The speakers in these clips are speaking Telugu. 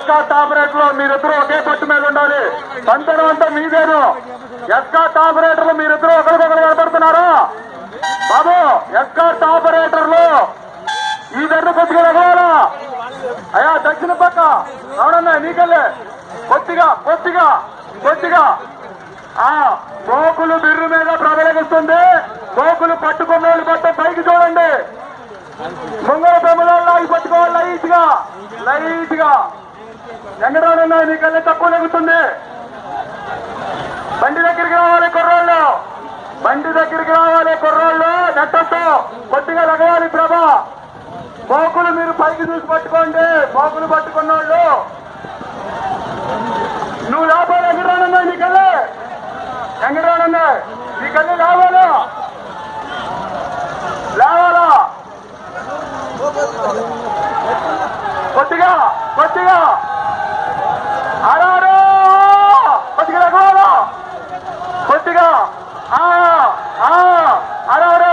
ఎస్కాట్ ఆపరేటర్ మీరిద్దరూ ఒకే పట్టు మీద ఉండాలి పంతనం అంతా మీదేను ఎస్కాట్ ఆపరేటర్లు మీరిద్దరూ ఒకరికొకరు కనపడుతున్నారా బాబు ఎస్కాట్ ఆపరేటర్లు ఈ ధర కొద్దిగా ఎగవాలా అయ్యా దక్షిణ పక్క అవునన్నా నీకల్లే కొద్దిగా కొద్దిగా కొద్దిగా ఆ గోకులు బిర్రు మీద ప్రబలగిస్తుంది గోకులు పట్టుకున్న వాళ్ళు మొత్తం పైకి చూడండి ముంగల బొమ్మలలో లాగి పట్టుకోవాలి లైట్ గా లైట్ గా ఎంగడానన్నా నీకల్లే తక్కువ లెగుతుంది బండి దగ్గరికి రావాలి కుర్రోళ్ళు బండి దగ్గరికి రావాలి కుర్రోళ్ళు నెట్టొద్దు కొద్దిగా లగవాలి ప్రభా మోకులు మీరు పైకి చూసి పట్టుకోండి మోకులు పట్టుకున్నోళ్ళు నువ్వు లోపల ఎగరానన్నా నీకల్లే ఎగరానన్నా నీకల్లే లేవాలా లేవాలా కొద్దిగా కొద్దిగా అరారు కొద్దిగా ఎగవాలా కొద్దిగా ఆ ఆ అరారు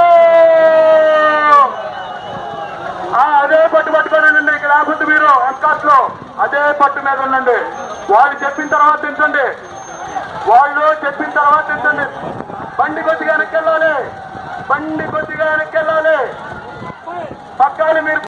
ఆ, అదే పట్టు పట్టుకొని ఉండండి ఇక్కడ లేకపోతే మీరు ఎస్కాట్ లో అదే పట్టు మీద ఉండండి వాళ్ళు చెప్పిన తర్వాత తింటండి వాళ్ళు చెప్పిన తర్వాత తింటండి బండి కొద్దిగా వెనక్కి వెళ్ళాలి బండి కొద్దిగా వెనక్కి వెళ్ళాలి పక్కన మీరు